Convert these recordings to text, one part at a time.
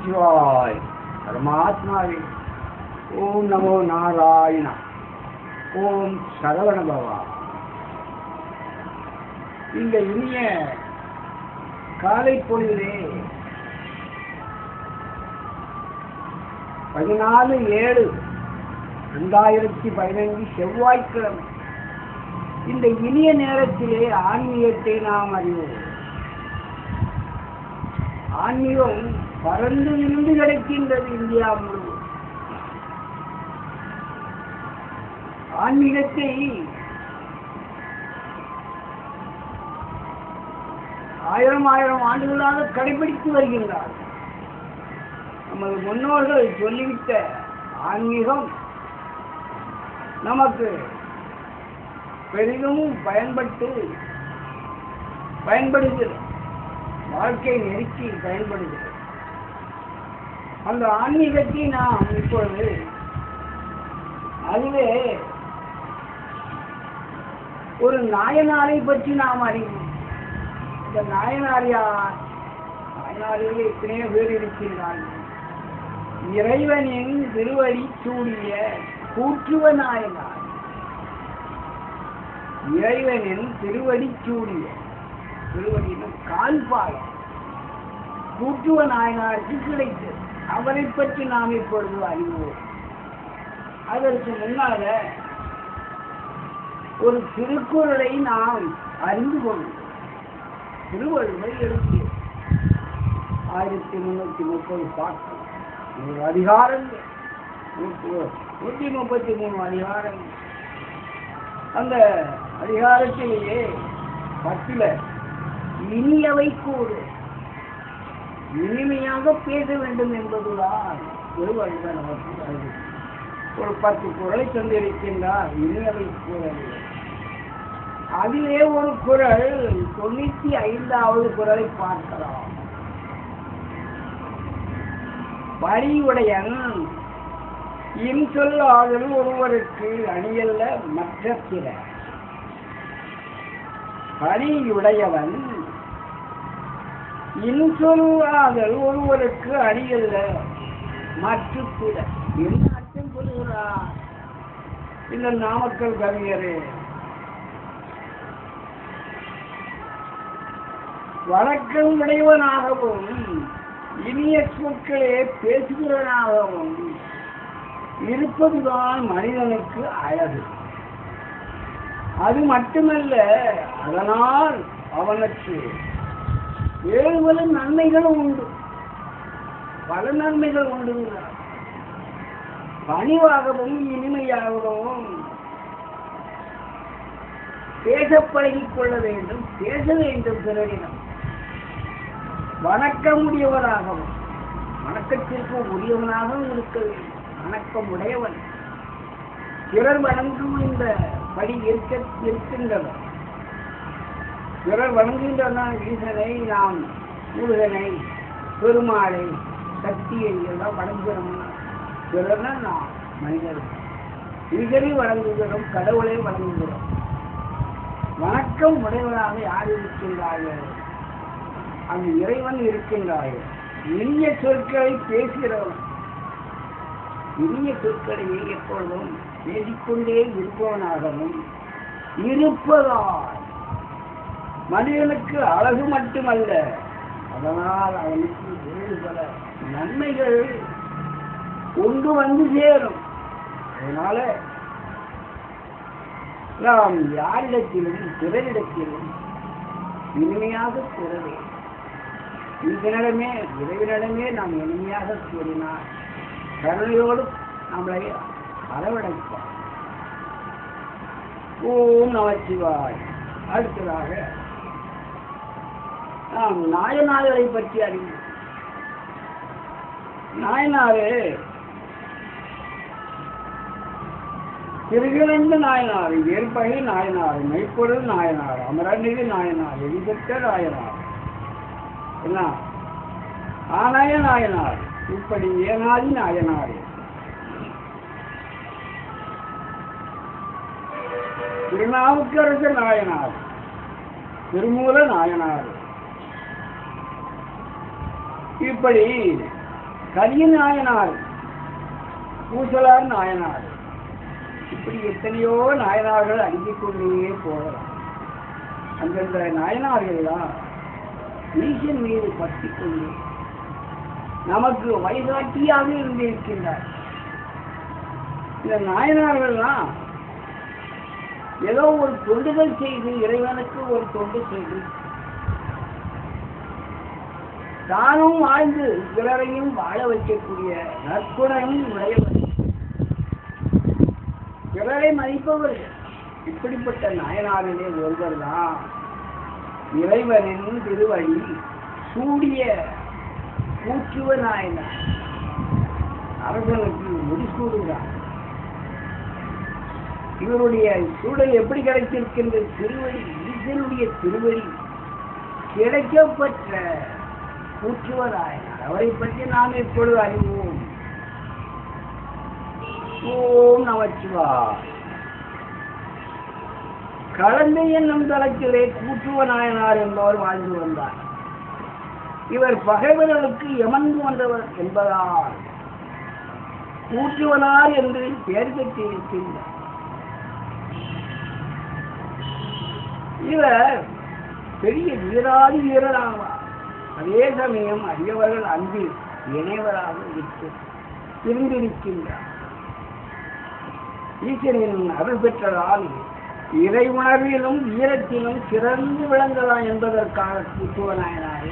நமச்சிவாய் பரமாத்மாவே ஓம் நமோ நாராயணா ஓம் சரவண பவா இந்த இனிய காலை பொழுதிலே பதினாலு ஏழு ரெண்டாயிரத்தி பதினைந்து செவ்வாய்க்கிழமை இந்த இனிய நேரத்திலே ஆன்மீகத்தை நாம் அறிவோம் ஆன்மீகம் பறந்து விழுந்து கிடக்கின்றது இந்தியா முழுவதும் ஆன்மீகத்தை ஆயிரம் ஆயிரம் ஆண்டுகளாக கடைபிடித்து வருகின்றார் நமது முன்னோர்கள் சொல்லிவிட்ட ஆன்மீகம் நமக்கு பெரிதும் பயன்பட்டு பயன்படுகிறது வாழ்க்கை நெருக்கி பயன்படுகிறது அந்த ஆன்மீகத்தை நாம் இப்பொழுது அதுவே ஒரு நாயனாரை பற்றி நாம் அறிவோம் இந்த நாயனார் யார் நாயனாரிலே எத்தனையோ பேர் இருக்கின்றார்கள் இறைவனின் திருவடி சூடிய கூற்றுவ நாயனார் இறைவனின் திருவடி சூடிய திருவடியினும் கால் பாலம் கூற்றுவ நாயனாருக்கு கிடைத்தது அவரை பற்றி நாம் இப்பொழுது அறிவோம் அதற்கு முன்னால ஒரு திருக்குறளை நாம் அறிந்து கொள்வோம் திருவள்ளுவர் எழுதிய ஆயிரத்தி முன்னூத்தி முப்பது பாட்டு நூறு அதிகாரங்கள் நூற்று- நூற்றி முப்பத்தி மூணு அதிகாரங்கள் அந்த அதிகாரத்திலேயே பத்தில இனியவை கூறு இனிமையாக பேச வேண்டும் என்பதுதான் திருவள்ளுவர் நமக்கு அறிவித்தார். ஒரு பத்து குரலை தந்திருக்கின்றார் இனியவை கூறவில்லை அதிலே ஒரு குரல் தொண்ணூத்தி ஐந்தாவது குரலை பார்க்கலாம் வரியுடையன் இன்சொல் ஆதல் ஒருவருக்கு அணியல்ல மற்ற பிற பணியுடையவன் இன்சொல் ஆதல் ஒருவருக்கு அணியல்ல மற்ற பிற என்ன அர்த்தம் சொல்லுகிறார் இந்த நாமக்கல் கவிஞரே வழக்கம் உடையவனாகவும் இனிய சொற்களே பேசுகிறவனாகவும் இருப்பதுதான் மனிதனுக்கு அழகு அது மட்டுமல்ல அதனால் அவனுக்கு வேறு பல நன்மைகளும் உண்டு பல நன்மைகள் உண்டு பணிவாகவும் இனிமையாகவும் பேச பழகிக் கொள்ள வேண்டும் பேச வேண்டும் பிறரிடம் வணக்கம் உடையவராகவும் வணக்கத்திற்கு உரியவனாகவும் இருக்க வேண்டும் வணக்கம் உடையவன் பிறர் வணங்கும் இந்த படி இருக்க இருக்கின்றவர் பிறர் வணங்குகின்றன ஈசனை நாம் முருகனை பெருமாளை சக்தியை எல்லாம் வணங்குகிறோம்னா பிறர்னா நாம் மனிதர்கள் ஈசனை வணங்குகிறோம் கடவுளை வணங்குகிறோம் வணக்கம் உடையவராக யார் இருக்கின்றார்கள் அங்கு இறைவன் இருக்கின்றார்கள் இனிய சொற்களை பேசுகிறவன் இனிய சொற்களையே எப்பொழுதும் பேசிக்கொண்டே இருப்பவனாகவும் இருப்பதால் மனிதனுக்கு அழகு மட்டுமல்ல அதனால் அவனுக்கு வேறு பல நன்மைகள் கொண்டு வந்து சேரும் அதனால நாம் யாரிடத்திலும் பிறரிடத்திலும் இனிமையாக கூற வேண்டும் இதனிடமே இறைவனிடமே நாம் இனிமையாக கூறினார் கருணையோடு நம்மளை அரவணைப்பார் ஓம் நமச்சிவாய் அடுத்ததாக நாம் நாயனாரை பற்றி அறிவோம் நாயனாரு திருகிழந்து நாயனார் ஏற்பகை நாயனார் மெய்ப்பொருள் நாயனார் அமரநிதி நாயனார் எரிபெற்ற நாயனார் என்ன ஆனாய நாயனார் இப்படி ஏனாதி நாயனார் திருநாவுக்கரசு நாயனார் திருமூல நாயனார் இப்படி கரிய நாயனார் பூசலார் நாயனார் இப்படி எத்தனையோ நாயனார்கள் அடுக்கிக் கொண்டே போகலாம் அந்தந்த நாயனார்கள்லாம் ஈசன் மீது பற்றி கொண்டு நமக்கு வழிகாட்டியாக இருந்திருக்கின்றார் இந்த நாயனார்கள்லாம் ஏதோ ஒரு தொண்டுகள் செய்து இறைவனுக்கு ஒரு தொண்டு செய்து தானும் வாழ்ந்து பிறரையும் வாழ வைக்கக்கூடிய நற்குணம் உடையவர் பிறரை மதிப்பவர்கள் இப்படிப்பட்ட நாயனாரிலே ஒருவர் தான் இறைவனின் திருவழி சூடிய கூற்றுவ நாயனார் அரசனுக்கு முடிசூடுகிறார் இவருடைய சூழல் எப்படி கிடைத்திருக்கின்ற திருவடி ஈசனுடைய திருவடி கிடைக்கப்பெற்ற கூற்றுவதாயினார் அவரை பற்றி நாம் எப்பொழுது அறிவோம் ஓம் நமச்சிவா கலந்தை என்னும் தளத்திலே கூற்றுவ நாயனார் என்பவர் வாழ்ந்து வந்தார் இவர் பகைவர்களுக்கு எமந்து வந்தவர் என்பதால் கூற்றுவனார் என்று பெயர் பெற்றிருக்கின்றார் இவர் பெரிய வீராதி வீரராவார் அதே சமயம் அடியவர்கள் அன்பில் இணைவராக இருக்கு இருந்திருக்கின்றார் ஈஸ்வரின் அருள் பெற்றதால் இறை உணர்விலும் வீரத்திலும் சிறந்து விளங்கலாம் என்பதற்காக கூட்டுவனாயினாரே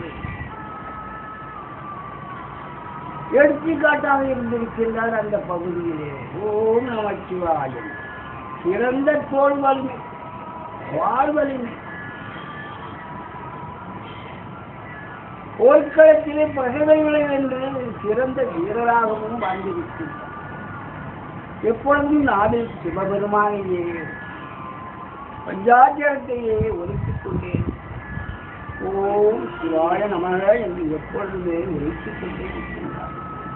எடுத்துக்காட்டாக இருந்திருக்கின்றார் அந்த பகுதியிலே ஓம் நமச்சிவாயம் சிறந்த தோல் வலிமை வாழ்வலிமை போர்க்களத்திலே பகைவைகளை வென்று சிறந்த வீரராகவும் வாழ்ந்திருக்கின்றார் எப்பொழுதும் நாவில் சிவபெருமானையே பஞ்சாச்சரத்தையே ஒலித்துக் கொண்டேன் ஓம் சிவாய நமக என்று எப்பொழுதுமே ஒலித்துக் கொண்டே இருக்கின்றார்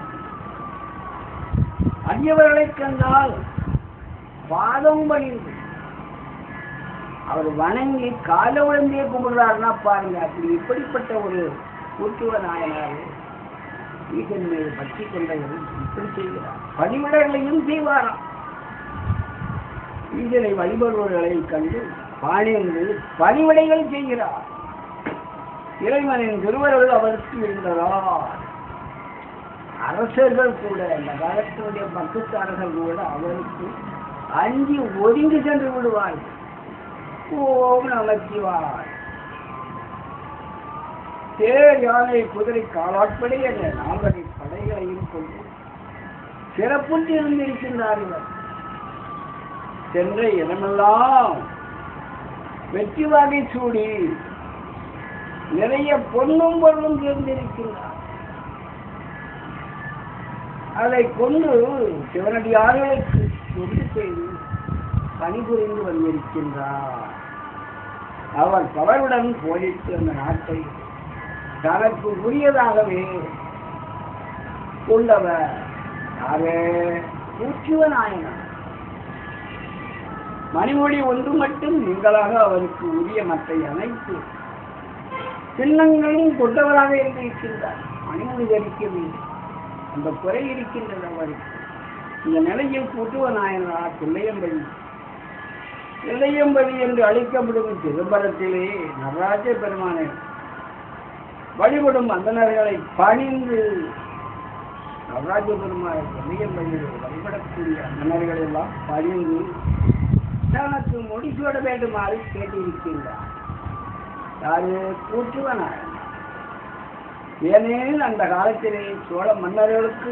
அந்நியவர்களைக் கண்டால் பாதம் பணிந்து அவர் வணங்கி கால உழந்தே கும்பிடுறாருன்னா பாருங்க அப்படி இப்படிப்பட்ட ஒரு கூட்டுவ நாயனார் ஈசன் மீது பற்றி கொண்டவர் இப்படி செய்கிறார் பணிவிடங்களையும் செய்வாராம் ஈசனை வழிபடுபவர்களை கண்டு பாணிந்து பணிவிடைகள் செய்கிறார் இறைவனின் திருவருள் அவருக்கு இருந்ததா அரசர்கள் கூட இந்த காலத்தினுடைய பக்கத்தாரர்கள் கூட அவருக்கு அஞ்சி ஒதுங்கி சென்று விடுவார்கள் ஓம் நமச்சிவாய் தேர் யானை குதிரை காலாட்படை என்ற நால்வகை படைகளையும் கொண்டு சிறப்புற்று இருந்திருக்கின்றார் இவர் சென்ற இடமெல்லாம் வெற்றி வாகை சூடி நிறைய பொன்னும் பொருளும் சேர்ந்திருக்கின்றார் அதை கொண்டு சிவனடியார்களுக்கு தொண்டு செய்து பணிபுரிந்து வந்திருக்கின்றார் அவர் பவருடன் போதித்து அந்த நாட்டை தனக்கு உரியதாகவே கொண்டவர் யாரே கூற்றுவ நாயனார் மணிமொழி ஒன்று மட்டும் நீங்களாக அவருக்கு உரிய மற்ற அனைத்து சின்னங்களும் கொண்டவராக இருந்திருக்கின்றார் மணிமொழி தரிக்கவில்லை அந்த குறை இருக்கின்றது அவருக்கு இந்த நிலையில் கூட்டுவ நாயனார் தில்லையம்பதி தில்லையம்பதி என்று அழைக்கப்படும் சிதம்பரத்திலே நடராஜ பெருமானை வழிபடும் அந்தணர்களை பணிந்து நடராஜ பெருமானை தில்லையம்பதியில் வழிபடக்கூடிய அந்தணர்கள் எல்லாம் பணிந்து தனக்கு முடிசூட வேண்டுமாறு கேட்டிருக்கின்றார் யாரு கூற்றுவனார் ஏனெனில் அந்த காலத்திலே சோழ மன்னர்களுக்கு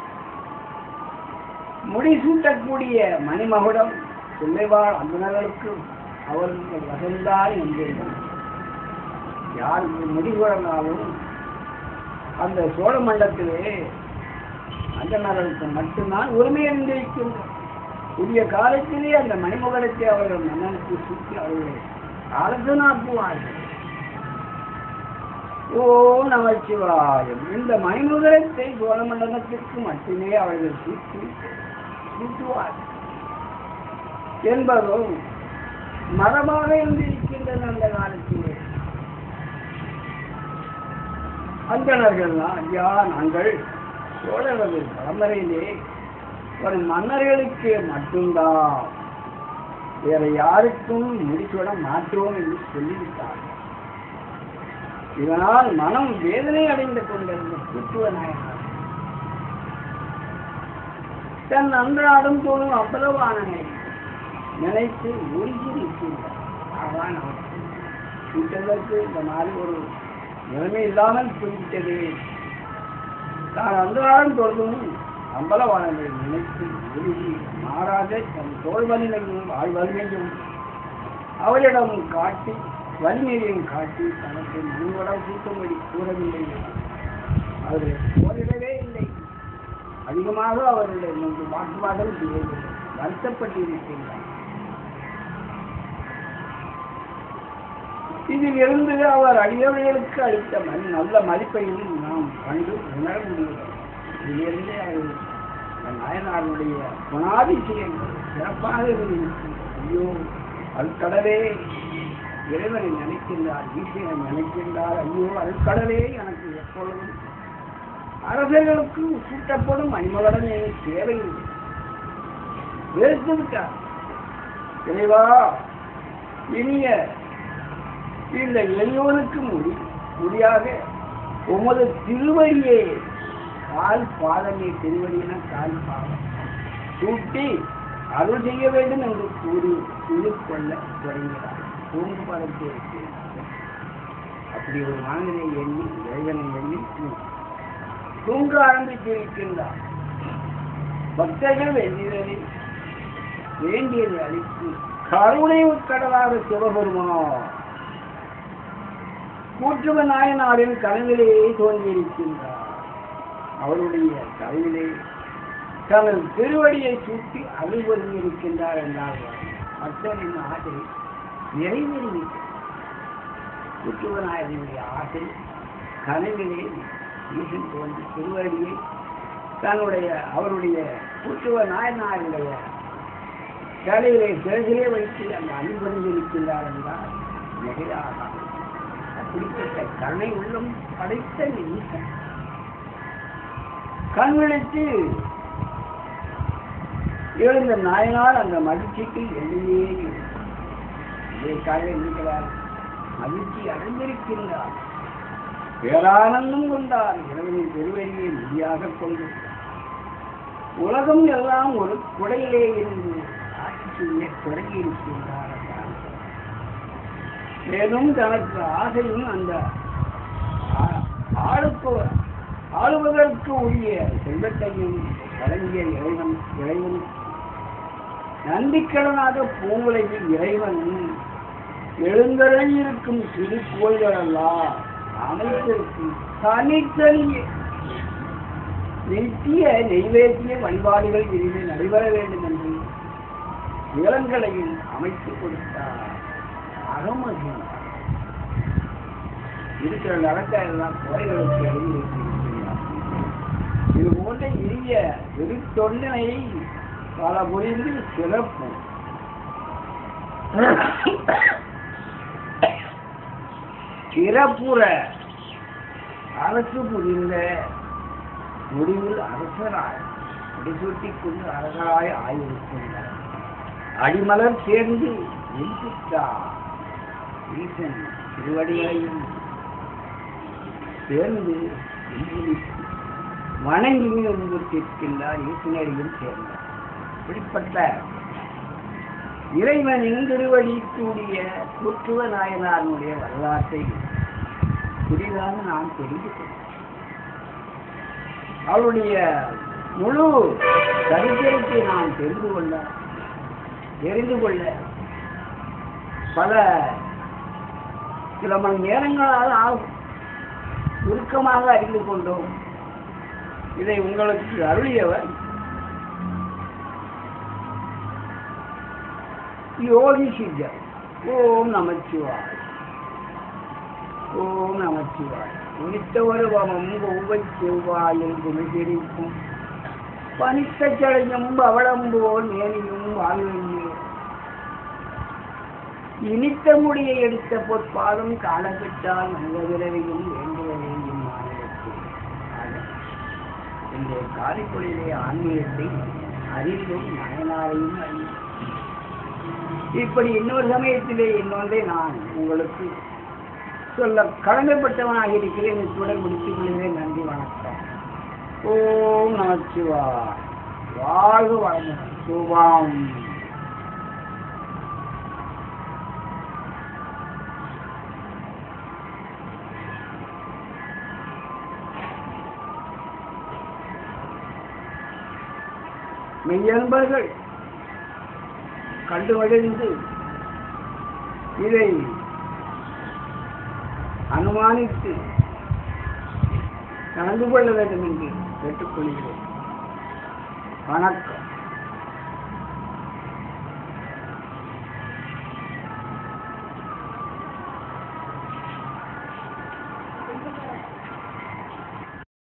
முடிசூட்டக்கூடிய மணிமகுடம் பிள்ளைவாழ் அந்தனர்களுக்கு அவர்கள் வசந்தால் என்றிருந்தார் யார் முடிகுடனாலும் அந்த சோழ மண்டலத்திலே அந்தனர்களுக்கு மட்டும்தான் உரிமை இருந்திருக்கின்றனர் புதிய காலத்திலே அந்த மணிமகுடத்தை அவர்கள் மன்னனுக்கு சுற்றி அவர்களை அரசனாக்குவார்கள் ஓ நமச்சிவாயம் இந்த மணிமுகரத்தை சோழமண்டலத்திற்கு மட்டுமே அவர்கள் சுற்றி சுற்றுவார் என்பதும் மரபாக இருந்திருக்கின்றன அந்த காலத்திலே அந்தணர்கள்லாம் ஐயா நாங்கள் சோழரது பரம்பரையிலே ஒரு மன்னர்களுக்கு மட்டும்தான் வேற யாருக்கும் முடிச்சுவிட மாற்றோம் என்று சொல்லிவிட்டார் இதனால் மனம் வேதனை அடைந்து கொண்டிருந்த கூட்டுவ நாயனார் தன் அன்றாடும் தோணும் அவ்வளவானனை நினைத்து உருகி நிற்கின்றார் ஆவான் அவர் கூட்டதற்கு இந்த மாதிரி ஒரு நிலைமை இல்லாமல் போய்விட்டது தான் அன்றாடம் தொழுதும் அம்பலவானனை நினைத்து உருகி மாறாக தன் தோல் வலிமையும் வாழ் வலிமையும் அவரிடம் காட்டி வலிமையையும் காட்டி தனக்கு முன்வடம் கூட்டும்படி கூறவில்லை அவர்கள் போரிடவே இல்லை அதிகமாக அவருடைய முன்பு வாக்குவாதம் செய்யவில்லை வருத்தப்பட்டிருக்கின்றார் இதில் இருந்து அவர் அடியவர்களுக்கு அளித்த மதி- நல்ல மதிப்பையும் நாம் கண்டு உணர முடியும் இதிலிருந்து அவர் அந்த நாயனாருடைய குணாதிசயங்கள் சிறப்பாக இருந்திருக்கு ஐயோ அல்கடலே இறைவனை நினைக்கின்றார் ஈசனை நினைக்கின்றார் ஐயோ அல்கடலே எனக்கு எப்பொழுதும் அரசர்களுக்கு சூட்டப்படும் அணிமலடன் எனக்கு தேவையில்லை வெறுத்து விட்டார் இறைவா இனிய இந்த எளியோனுக்கு முடி முடியாக உமது திருவடியே கால் பாதமே திருவடியின கால் பாதம் சூட்டி அருள் செய்ய வேண்டும் என்று கூறி கொள்ள தொடங்கினார் தூங்கு பதத்தை அப்படி ஒரு மனதினை எண்ணி இறைவனை எண்ணி தூங்கு. தூங்க ஆரம்பித்திருக்கின்றார் பக்தர்கள் வெள்ளிரவில் வேண்டியதை அளித்து கருணை உட்கடலாக சிவபெருமான் கூற்றுவ நாயனாரின் கனவிலேயே தோன்றியிருக்கின்றார் அவருடைய கனவிலே தனது திருவடியை சூட்டி அருள் இருக்கின்றார் என்றார் மக்களின் ஆசை நிறைவேறிவிட்டது கூற்றுவ நாயனுடைய ஆசை கனவிலே ஈசன் தோன்றி திருவடியை தன்னுடைய அவருடைய கூற்றுவ நாயனாருடைய தலையிலே சிறகிலே வைத்து அந்த அன்புறிந்திருக்கின்றார் என்றால் மிகையாக அப்படிப்பட்ட கருணை உள்ளம் படைத்த ஈசன் கண் விழித்து எழுந்த நாயனார் அந்த மகிழ்ச்சிக்கு எழுதியே இதற்காக இருக்கிறார் மகிழ்ச்சி அடைந்திருக்கின்றார் பேரானந்தம் கொண்டார் இறைவனின் பெருவெளியை முடியாக கொண்டு உலகம் எல்லாம் ஒரு குடையிலே இருந்து ஆட்சி செய்ய தொடங்கி இருக்கின்றார் என்றார். மேலும் தனக்கு ஆசையும் அந்த ஆ- ஆளுக்கு ஆளுவதற்கு உரிய செல்வத்தையும் வழங்கிய இறைவன் இறைவன் நந்திக்கடனாக பூவுலகில் இறைவன் எழுந்தருளி இருக்கும் சிறு கோயில்களெல்லாம் அமைத்திருக்கும் தனித்தனியே நித்திய நெய்வேத்திய வழிபாடுகள் இனிமேல் நடைபெற வேண்டும் என்று நிலங்களையும் அமைத்து கொடுத்தார் அகமகிழ்ந்தார் இருக்கிற நடக்க எல்லாம் குறைகளுக்கு எழுதி வைத்திருக்கிறார் இது போன்ற இனிய வெறுத்தொண்டனை பல புரிந்து சிறப்பு சிறப்புற அரசு புரிந்த முடிவில் அரசராய் முடிசூட்டிக் கொண்டு அரசராய் ஆயிருக்கின்றார் அடிமலர் சேர்ந்து எம்பித்தார் ஈசன் திருவடிகளையும் சேர்ந்து எம்பிடித்து வணங்கி முன்னிறுத்திருக்கின்றார் ஈசனரையும் சேர்ந்தார் இப்படிப்பட்ட இறைவனின் திருவடி கூடிய கூற்றுவ நாயனாருடைய வரலாற்றை புதிதாக நாம் தெரிந்து கொள்வோம் அவருடைய முழு சரித்திரத்தை நாம் தெரிந்து கொள்ள தெரிந்து கொள்ள பல சில மணி நேரங்களால் ஆகும் சுருக்கமாக அறிந்து கொண்டோம் இதை உங்களுக்கு அருளியவர் யோகி சித்தர் ஓம் நமச்சிவாய் ஓம் நமச்சிவாய் உனித்த ஒரு வமம் ஒவ்வொரு செவ்வாயில் குமிசிரிக்கும் பனித்த சடையும் பவளம்போல் மேனியும் வாழ்வையே இனித்த முடியை எடுத்த பொற்பாதம் காலப்பட்டால் நல்ல விரைவையும் வேண்டுவதையும் மாநிலத்தில் இன்றைய காலைப்பொழிலே ஆன்மீகத்தை அறிந்தும் நாயனாரையும் அறியும் இப்படி இன்னொரு சமயத்திலே இன்னொன்றை நான் உங்களுக்கு சொல்ல கடமைப்பட்டவனாக இருக்கிறேன் இத்துடன் முடித்துக் கொள்கிறேன் நன்றி வணக்கம் ஓம் நமச்சிவா வாழ்க வளமுடன் சுபாம் மெய்யன்பர்கள் கண்டு மகிழ்ந்து இதை அனுமானித்து நடந்து கொள்ள வேண்டும் என்று கேட்டுக்கொள்கிறேன் வணக்கம்